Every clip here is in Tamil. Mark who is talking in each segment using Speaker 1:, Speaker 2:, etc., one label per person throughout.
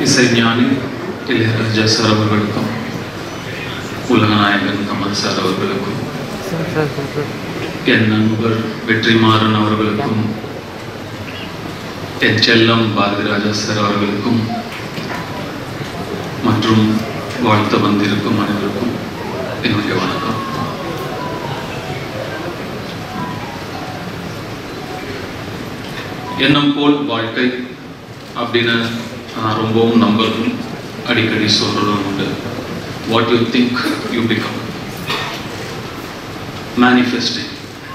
Speaker 1: இசைஞானி இளையராஜா சார் அவர்களுக்கும் உலகநாயகன் கமல் சார் அவர்களுக்கும் என் நண்பர் வெற்றிமாறன் அவர்களுக்கும் என் செல்லம் பாரதிராஜா சார் அவர்களுக்கும் மற்றும் வாழ்த்த வந்திருக்கும் அனைவருக்கும் என்னுடைய வணக்கம் எண்ணம் போல் வாழ்க்கை அப்படின்னு நான் ரொம்பவும் நம்புறதும் அடிக்கடி சொல்றதும் உண்டு what you think you become manifesting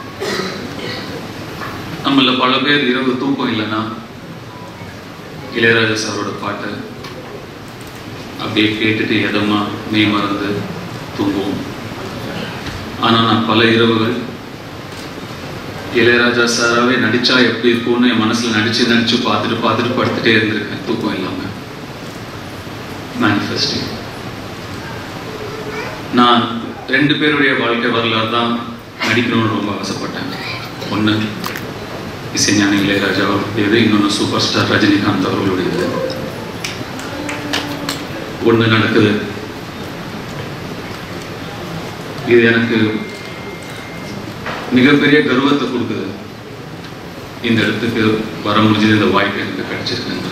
Speaker 1: நம்மள பல பேர் இரவு தூக்கம் இல்லைன்னா இளையராஜா சாரோட பாட்டை அப்படியே கேட்டுட்டு எதமா மெய் மறந்து தூங்குவோம் ஆனால் நான் பல இரவுகள் இளையராஜா சாராவே நடிச்சா எப்படி இருக்கும்னு என் மனசுல நடிச்சு நடிச்சு பார்த்துட்டு பார்த்துட்டு படுத்துட்டே இருந்திருக்கேன் தூக்கம் இல்லாம மேனிஃபெஸ்டிங் நான் ரெண்டு பேருடைய வாழ்க்கை வரலாறு தான் நடிக்கணும்னு ரொம்ப ஆசைப்பட்டேன் ஒன்று இசைஞானி இளையராஜா அவர்களுடையது இன்னொன்று சூப்பர் ஸ்டார் ரஜினிகாந்த் அவர்களுடையது ஒன்று நடக்குது இது எனக்கு மிகப்பெரிய கர்வத்தை கொடுக்குது இந்த இடத்துக்கு வர முடிஞ்சது இந்த வாய்ப்பு எனக்கு கிடைச்சிருக்குன்றது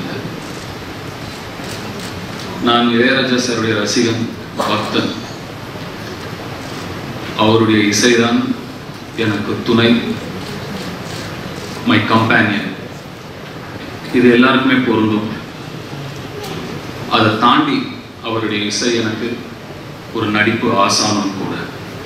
Speaker 1: நான் இளையராஜா சாருடைய ரசிகன் பக்தன் அவருடைய இசைதான் எனக்கு துணை மை கம்பேனியன் இது எல்லாருக்குமே பொருந்தும் அதை தாண்டி அவருடைய இசை எனக்கு ஒரு நடிப்பு ஆசானம் கூட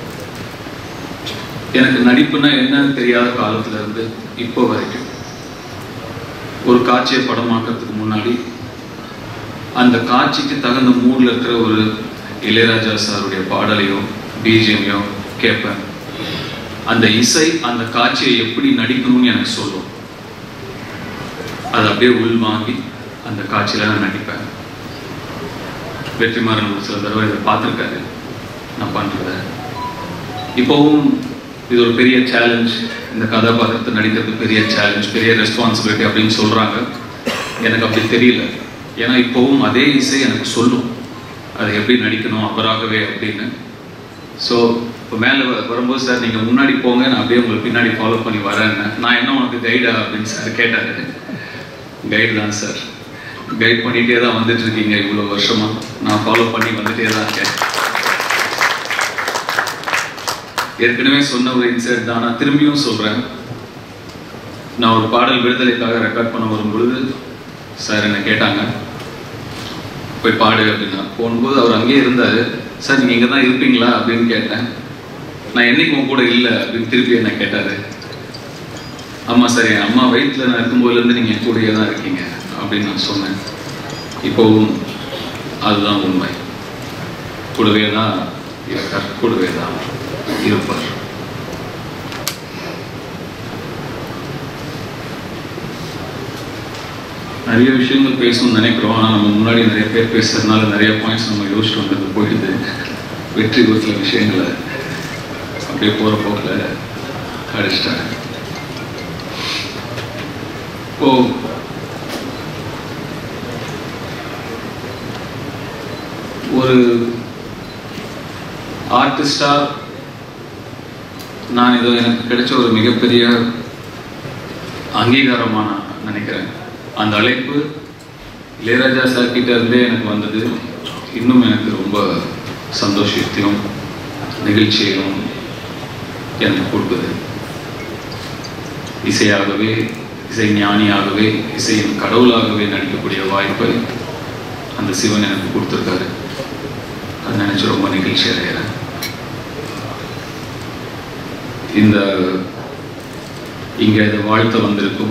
Speaker 1: எனக்கு நடிப்புனா என்னன்னு தெரியாத காலத்துல இருந்து இப்போ வரைக்கும் ஒரு காட்சியை படமாக்கிறதுக்கு முன்னாடி அந்த காட்சிக்கு தகுந்த மூட்ல இருக்கிற ஒரு இளையராஜா சாருடைய பாடலையோ பிஜிஎமையோ கேட்பேன் அந்த இசை அந்த காட்சியை எப்படி நடிக்கணும்னு எனக்கு சொல்லும் அதை அப்படியே உள்வாங்கி அந்த காட்சியில நான் நடிப்பேன் வெற்றிமாறன் ஒரு சில தடவை இதை பார்த்துருக்காரு நான் பண்றத இப்போவும் இது ஒரு பெரிய சேலஞ்ச் இந்த கதாபாத்திரத்தை நடிக்கிறது பெரிய சேலஞ்ச் பெரிய ரெஸ்பான்சிபிலிட்டி அப்படின்னு சொல்றாங்க எனக்கு அப்படி தெரியல ஏன்னா இப்போவும் அதே இசை எனக்கு சொல்லும் அதை எப்படி நடிக்கணும் அவராகவே அப்படின்னு ஸோ இப்போ மேலே வரும்போது சார் நீங்கள் முன்னாடி போங்க நான் அப்படியே உங்களுக்கு பின்னாடி ஃபாலோ பண்ணி வரேன்னு நான் என்ன உனக்கு கைடா அப்படின்னு சார் கேட்டார் கைடு தான் சார் கைட் பண்ணிகிட்டே தான் வந்துட்டு இருக்கீங்க இவ்வளோ வருஷமா நான் ஃபாலோ பண்ணி வந்துட்டே தான் இருக்கேன் ஏற்கனவே சொன்ன ஒரு இன்சிடென்ட் தான் நான் திரும்பியும் சொல்கிறேன் நான் ஒரு பாடல் விடுதலைக்காக ரெக்கார்ட் பண்ண வரும் பொழுது சார் என்னை கேட்டாங்க போய் பாடு அப்படின்னா போகும்போது அவர் அங்கேயே இருந்தார் சார் நீங்கள் இங்கே தான் இருப்பீங்களா அப்படின்னு கேட்டேன் நான் என்னைக்கு உன் கூட இல்லை அப்படின்னு திருப்பி என்ன கேட்டார் ஆமாம் சார் என் அம்மா வயிற்றில் நான் இருக்கும்போதுலேருந்து நீங்கள் என் கூடயே தான் இருக்கீங்க அப்படின்னு நான் சொன்னேன் இப்போவும் அதுதான் உண்மை கூடவே தான் இருக்கார் கூடவே தான் இருப்பார் நிறைய விஷயங்கள் பேசணும்னு நினைக்கிறோம் ஆனால் நம்ம முன்னாடி நிறைய பேர் பேசுறதுனால நிறைய பாயிண்ட்ஸ் நம்ம யோசிச்சுட்டு வந்தது போயிடுது வெற்றி ஒரு சில விஷயங்களை அப்படியே போகிற போக்கில் அடிச்சிட்டாங்க இப்போ ஒரு ஆர்டிஸ்டா நான் இது எனக்கு கிடைச்ச ஒரு மிகப்பெரிய அங்கீகாரமா நான் நினைக்கிறேன் அந்த அழைப்பு இளையராஜா சார் கிட்ட இருந்தே எனக்கு வந்தது இன்னும் எனக்கு ரொம்ப சந்தோஷத்தையும் நிகழ்ச்சியையும் எனக்கு கொடுக்குது இசையாகவே இசை ஞானியாகவே இசையின் கடவுளாகவே நடிக்கக்கூடிய வாய்ப்பை அந்த சிவன் எனக்கு கொடுத்துருக்காரு அதை நினைச்சு ரொம்ப நிகழ்ச்சி அடைகிறேன் இந்த இங்கே இதை வாழ்த்த வந்திருக்கும்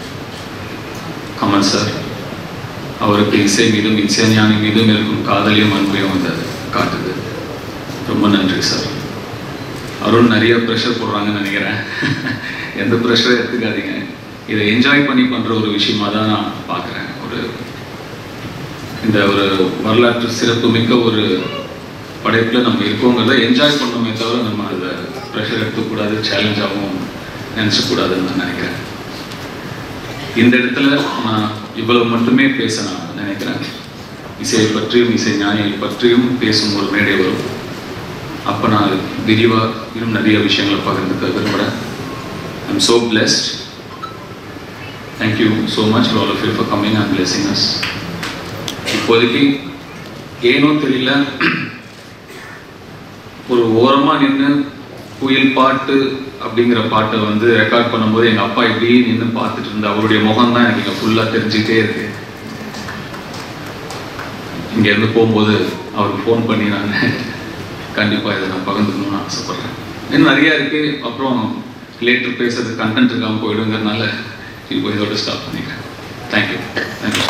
Speaker 1: கமல் சார் அவருக்கு இசை மீதும் இசைஞானி மீதும் இருக்கும் காதலியும் அன்பையும் வந்து காட்டுது ரொம்ப நன்றி சார் அருண் நிறைய ப்ரெஷர் போடுறாங்கன்னு நினைக்கிறேன் எந்த ப்ரெஷரும் எடுத்துக்காதீங்க இதை என்ஜாய் பண்ணி பண்ணுற ஒரு விஷயமா தான் நான் பார்க்குறேன் ஒரு இந்த ஒரு வரலாற்று சிறப்பு மிக்க ஒரு படைப்பில் நம்ம இருக்கோங்கிறத என்ஜாய் பண்ணோமே தவிர நம்ம அதை ப்ரெஷர் எடுத்துக்கூடாது சேலஞ்சாகவும் நினச்சக்கூடாதுன்னு நான் நினைக்கிறேன் இந்த இடத்துல நான் இவ்வளவு மட்டுமே பேச நான் நினைக்கிறேன் இசையை பற்றியும் இசை ஞானியை பற்றியும் பேசும் ஒரு மேடை வரும் அப்போ நான் விரிவாக இன்னும் நிறைய விஷயங்களை பகிர்ந்துக்க விரும்புகிறேன் I'm so blessed thank you so much for all of you for coming and blessing us இப்போதைக்கு ஏனோ தெரியல ஒரு ஓரமா நின்று குயில் பாட்டு அப்படிங்கிற பாட்டை வந்து ரெக்கார்ட் பண்ணும்போது எங்க அப்பா இப்படி நின்று பார்த்துட்டு இருந்த அவருடைய முகம் தான் எனக்கு இங்க ஃபுல்லா தெரிஞ்சுக்கிட்டே இருக்கு இங்க இருந்து போகும்போது அவருக்கு ஃபோன் பண்ணி நான் கண்டிப்பா இதை நான் பகிர்ந்துக்கணும்னு ஆசைப்படுறேன் இன்னும் நிறைய இருக்கு அப்புறம் லேட்டர் பேசுறது கண்டென்ட் இருக்காம போயிடுங்கிறதுனால இப்போ இதோட ஸ்டாப் பண்ணிக்கிறேன் தேங்க்யூ தேங்க்யூ